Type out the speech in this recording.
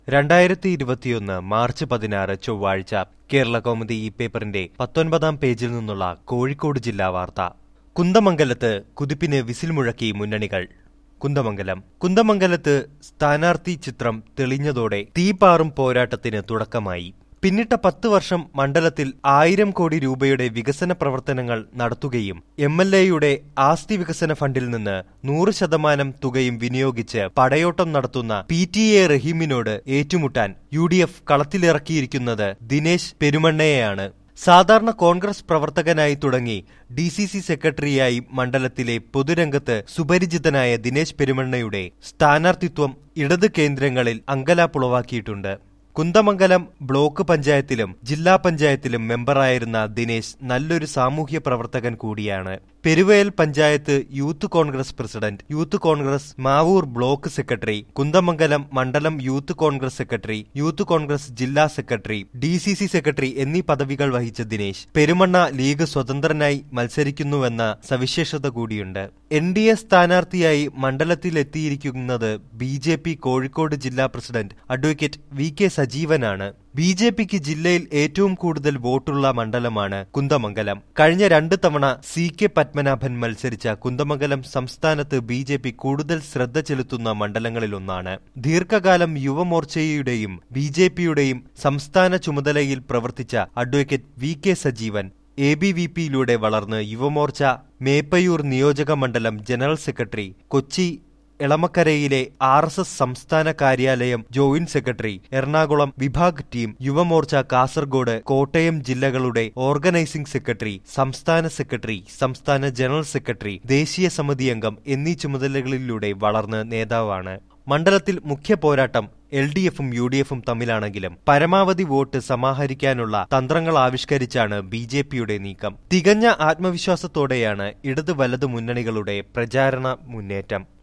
രണ്ടായിരത്തി ഇരുപത്തിയൊന്ന് മാർച്ച് പതിനാറ് ചൊവ്വാഴ്ച കേരള കൗമുദി ഈ പേപ്പറിന്റെ പത്തൊൻപതാം പേജിൽ നിന്നുള്ള കോഴിക്കോട് ജില്ലാ വാർത്ത കുന്ദമംഗലത്ത് കുതിപ്പിന് വിസിൽ മുഴക്കി മുന്നണികൾ കുന്ദമംഗലം കുന്ദമംഗലത്ത് സ്ഥാനാർത്ഥി ചിത്രം തെളിഞ്ഞതോടെ തീപാറും പോരാട്ടത്തിന് തുടക്കമായി പിന്നിട്ട പത്ത് വർഷം മണ്ഡലത്തിൽ ആയിരം കോടി രൂപയുടെ വികസന പ്രവർത്തനങ്ങൾ നടത്തുകയും എം എൽ എയുടെ ആസ്തി വികസന ഫണ്ടിൽ നിന്ന് നൂറ് ശതമാനം തുകയും വിനിയോഗിച്ച് പടയോട്ടം നടത്തുന്ന പി ടി എ റഹീമിനോട് ഏറ്റുമുട്ടാൻ യു ഡി എഫ് കളത്തിലിറക്കിയിരിക്കുന്നത് ദിനേശ് പെരുമണ്ണയെയാണ് സാധാരണ കോൺഗ്രസ് പ്രവർത്തകനായി തുടങ്ങി ഡി സി സി സെക്രട്ടറിയായി മണ്ഡലത്തിലെ പൊതുരംഗത്ത് സുപരിചിതനായ ദിനേശ് പെരുമണ്ണയുടെ സ്ഥാനാർത്ഥിത്വം ഇടത് കേന്ദ്രങ്ങളിൽ അങ്കലാപ്പുളവാക്കിയിട്ടുണ്ട് കുന്ദമംഗലം ബ്ലോക്ക് പഞ്ചായത്തിലും ജില്ലാ പഞ്ചായത്തിലും മെമ്പറായിരുന്ന ദിനേശ് നല്ലൊരു സാമൂഹ്യ പ്രവർത്തകൻ കൂടിയാണ് Peruvayal panchayat youth Congress president youth Congress Mavoor block secretary Kunnamangalam മണ്ഡലം youth Congress secretary youth Congress ജില്ലാ secretary D C C secretary എന്നീ പദവികൾ വഹിച്ച ദിനേശ് പെരുമണ്ണ ലീഗ് സ്വതന്ത്രനായി മത്സരിക്കുന്നുവെന്ന സവിശേഷത കൂടിയുണ്ട് എൻ ഡി എ സ്ഥാനാർത്ഥിയായി മണ്ഡലത്തിലെത്തിയിരിക്കുന്നത് ബി ജെ പി കോഴിക്കോട് ജില്ലാ പ്രസിഡന്റ് അഡ്വക്കേറ്റ് വി കെ സജീവനാണ് ബി ജെ പിക്ക് ജില്ലയിൽ ഏറ്റവും കൂടുതൽ വോട്ടുള്ള മണ്ഡലമാണ് കുന്ദമംഗലം കഴിഞ്ഞ രണ്ട് തവണ സി കെ പത്മനാഭൻ മത്സരിച്ച കുന്ദമംഗലം സംസ്ഥാനത്ത് ബി ജെ പി കൂടുതൽ ശ്രദ്ധ ചെലുത്തുന്ന മണ്ഡലങ്ങളിലൊന്നാണ് ദീർഘകാലം യുവമോർച്ചയുടെയും ബി ജെ പിയുടെയും സംസ്ഥാന ചുമതലയിൽ പ്രവർത്തിച്ച advocate V K Sajeevan A B V പിയിലൂടെ വളർന്ന് യുവമോർച്ച മേപ്പയൂർ നിയോജക മണ്ഡലം ജനറൽ സെക്രട്ടറി കൊച്ചി എളമക്കരയിലെ ആർ എസ് എസ് സംസ്ഥാന കാര്യാലയം ജോയിന്റ് സെക്രട്ടറി എറണാകുളം വിഭാഗ് ടീം യുവമോർച്ച കാസർഗോഡ് കോട്ടയം ജില്ലകളുടെ ഓർഗനൈസിംഗ് സെക്രട്ടറി സംസ്ഥാന സെക്രട്ടറി സംസ്ഥാന ജനറൽ സെക്രട്ടറി ദേശീയ സമിതി അംഗം എന്നീ ചുമതലകളിലൂടെ വളർന്ന് നേതാവാണ് മണ്ഡലത്തിൽ മുഖ്യ പോരാട്ടം എൽ ഡി എഫും യു ഡി എഫും തമ്മിലാണെങ്കിലും പരമാവധി വോട്ട് സമാഹരിക്കാനുള്ള തന്ത്രങ്ങൾ ആവിഷ്കരിച്ചാണ് ബി ജെ പിയുടെ നീക്കം തികഞ്ഞ ആത്മവിശ്വാസത്തോടെയാണ് ഇടത് വലത് മുന്നണികളുടെ പ്രചാരണ മുന്നേറ്റം